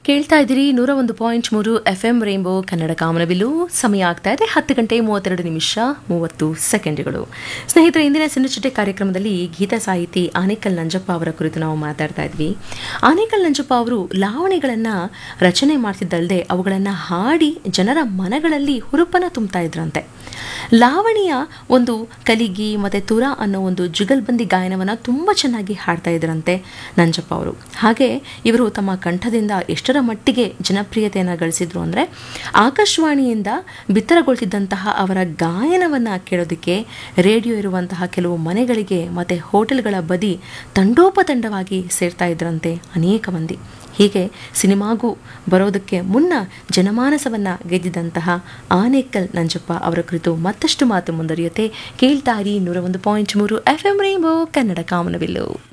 ಕೇಳ್ತಾ ಇದ್ದೀರಿ ನೂರ ಒಂದು ಪಾಯಿಂಟ್ ಮೂರು ಎಫ್ ಎಂ ರೇಂಬೋ ಕನ್ನಡ ಕಾಮನಬಿಲ್ಲು ಸಮಯ ಆಗ್ತಾ ಇದೆ ಹತ್ತು ಗಂಟೆ ಮೂವತ್ತೆರಡು ನಿಮಿಷ ಮೂವತ್ತು ಸೆಕೆಂಡ್ಗಳು ಸ್ನೇಹಿತರೆ ಇಂದಿನ ಸಿನಿಚಿಟ್ಟೆ ಕಾರ್ಯಕ್ರಮದಲ್ಲಿ ಗೀತ ಸಾಹಿತಿ ಆನೇಕಲ್ ನಂಜಪ್ಪ ಅವರ ಕುರಿತು ನಾವು ಮಾತಾಡ್ತಾ ಇದ್ವಿ ಆನೇಕಲ್ ನಂಜಪ್ಪ ಅವರು ಲಾವಣಿಗಳನ್ನು ರಚನೆ ಮಾಡ್ತಿದ್ದಲ್ಲದೆ ಅವುಗಳನ್ನು ಹಾಡಿ ಜನರ ಮನಗಳಲ್ಲಿ ಹುರುಪನ ತುಂಬ್ತಾ ಇದ್ರಂತೆ ಲಾವಣಿಯ ಒಂದು ಕಲಿಗಿ ಮತ್ತು ತುರ ಅನ್ನೋ ಒಂದು ಜುಗಲ್ಬಂದಿ ಗಾಯನವನ್ನು ತುಂಬ ಚೆನ್ನಾಗಿ ಹಾಡ್ತಾ ಇದ್ರಂತೆ ನಂಜಪ್ಪ ಅವರು ಹಾಗೆ ಇವರು ತಮ್ಮ ಕಂಠದಿಂದ ಎಷ್ಟರ ಮಟ್ಟಿಗೆ ಜನಪ್ರಿಯತೆಯನ್ನು ಗಳಿಸಿದ್ರು ಅಂದರೆ ಆಕಾಶವಾಣಿಯಿಂದ ಬಿತ್ತರಗೊಳ್ತಿದ್ದಂತಹ ಅವರ ಗಾಯನವನ್ನು ಕೇಳೋದಕ್ಕೆ ರೇಡಿಯೋ ಇರುವಂತಹ ಕೆಲವು ಮನೆಗಳಿಗೆ ಮತ್ತು ಹೋಟೆಲ್ಗಳ ಬದಿ ತಂಡೋಪತಂಡವಾಗಿ ಸೇರ್ತಾ ಇದ್ರಂತೆ ಅನೇಕ ಮಂದಿ ಹೀಗೆ ಸಿನಿಮಾಗೂ ಬರೋದಕ್ಕೆ ಮುನ್ನ ಜನಮಾನಸವನ್ನು ಗೆದ್ದಿದ್ದಂತಹ ಆನೇಕಲ್ ನಂಜಪ್ಪ ಅವರ ಕುರಿತು ಮತ್ತಷ್ಟು ಮಾತು ಮುಂದುವರಿಯುತ್ತೆ ಕೇಳ್ತಾರಿ ನೂರ ಒಂದು ಪಾಯಿಂಟ್ ಮೂರು ಎಫ್ ಎಂ ರೇಂಬೋ ಕನ್ನಡ ಕಾಮನವಿಲ್ಲು